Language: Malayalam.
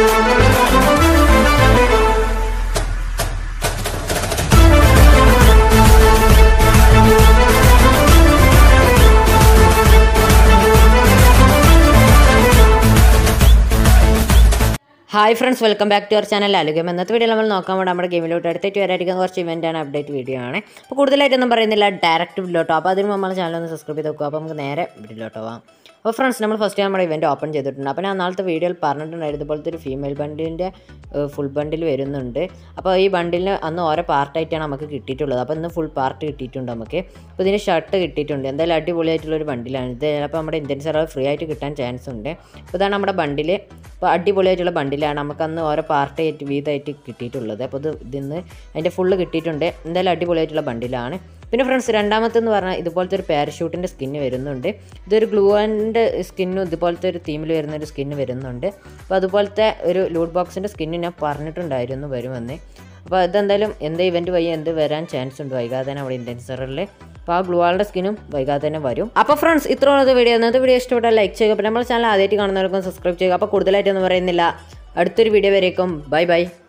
hi friends welcome back to our channel അലുഗം ഇന്നത്തെ വീഡിയോ നമ്മൾ നോക്കാൻ വേണ്ടി നമ്മുടെ ഗെയിമിലോട്ട് അടുത്തേക്ക് വരായിരിക്കും കുറച്ച് ഇവൻ്റ് ആണ് അപ്ഡേറ്റ് വീഡിയോ ആണ് അപ്പോൾ കൂടുതലായിട്ടൊന്നും പറയുന്നില്ല ഡയറക്റ്റ് വീഡിയോട്ടോ അപ്പോൾ അതിന് നമ്മൾ ചാനൽ ഒന്ന് സബ്സ്ക്രൈബ് ചെയ്ത് നോക്കുക അപ്പോൾ നമുക്ക് നേരെ വീഡിയോട്ടോ പോകാം അപ്പോൾ ഫ്രണ്ട്സ് നമ്മൾ ഫസ്റ്റ് നമ്മുടെ ഇവൻറ്റ് ഓപ്പൺ ചെയ്തിട്ടുണ്ട് അപ്പോൾ ഞാൻ നാളത്തെ വീഡിയോയിൽ പറഞ്ഞിട്ടുണ്ടായിരുന്നു ഇതുപോലത്തെ ഒരു ഫീമെയിൽ ബണ്ടിലിൻ്റെ ഫുൾ ബണ്ടിൽ വരുന്നുണ്ട് അപ്പോൾ ഈ ബണ്ടിലിന് അന്ന് ഓരോ പാർട്ടായിട്ടാണ് നമുക്ക് കിട്ടിയിട്ടുള്ളത് അപ്പോൾ ഇന്ന് ഫുൾ പാർട്ട് കിട്ടിയിട്ടുണ്ട് നമുക്ക് അപ്പോൾ ഇതിന് ഷർട്ട് കിട്ടിയിട്ടുണ്ട് എന്തായാലും അടിപൊളിയായിട്ടുള്ള ഒരു ബണ്ടിലാണ് ഇത് ചിലപ്പോൾ നമ്മുടെ ഇന്ത്യൻ സെർവർ ഫ്രീ ആയിട്ട് കിട്ടാൻ ചാൻസ് ഉണ്ട് അപ്പോൾ ഇതാണ് നമ്മുടെ ബണ്ടിൽ അപ്പോൾ അടിപൊളിയായിട്ടുള്ള ബണ്ടിലാണ് നമുക്ക് അന്ന് ഓരോ പാർട്ടായിട്ട് വീതമായിട്ട് കിട്ടിയിട്ടുള്ളത് അപ്പോൾ ഇത് ഇതിന്ന് അതിൻ്റെ ഫുള്ള് കിട്ടിയിട്ടുണ്ട് എന്തായാലും അടിപൊളിയായിട്ടുള്ള ബണ്ടിലാണ് പിന്നെ ഫ്രണ്ട്സ് രണ്ടാമത്തെന്ന് പറഞ്ഞാൽ ഇതുപോലത്തെ ഒരു പാരഷൂട്ടിൻ്റെ സ്കിന്ന് വരുന്നുണ്ട് ഇതൊരു ഗ്ലൂവാൻ്റെ സ്കിന്നും ഇതുപോലത്തെ ഒരു തീമിൽ വരുന്ന ഒരു സ്കിന്ന് വരുന്നുണ്ട് അപ്പോൾ അതുപോലത്തെ ഒരു ലൂട്ട് ബോക്സിൻ്റെ സ്കിന്ന് ഞാൻ പറഞ്ഞിട്ടുണ്ടായിരുന്നു വരുമെന്ന് അപ്പോൾ ഇതെന്തായാലും എന്ത് ഇവൻറ്റ് വഴി എന്ത് വരാൻ ചാൻസ് ഉണ്ട് വൈകാതെ തന്നെ അവിടെ ഇന്ത്യൻ സെററിൽ അപ്പോൾ ആ ഗ്ലൂവാളുടെ സ്കിന്നും വൈകാതെ തന്നെ വരും അപ്പോൾ ഫ്രണ്ട്സ് ഇത്രയുള്ള വീഡിയോ ഇന്നത്തെ വീഡിയോ ഇഷ്ടപ്പെട്ടാൽ ലൈക്ക് ചെയ്യുക അപ്പോൾ നമ്മൾ ചാനൽ ആദ്യമായിട്ട് കാണുന്നവർക്കും സബ്സ്ക്രൈബ് ചെയ്യുക അപ്പോൾ കൂടുതലായിട്ടൊന്നും പറയുന്നില്ല അടുത്തൊരു വീഡിയോ വരേക്കും ബൈ ബൈ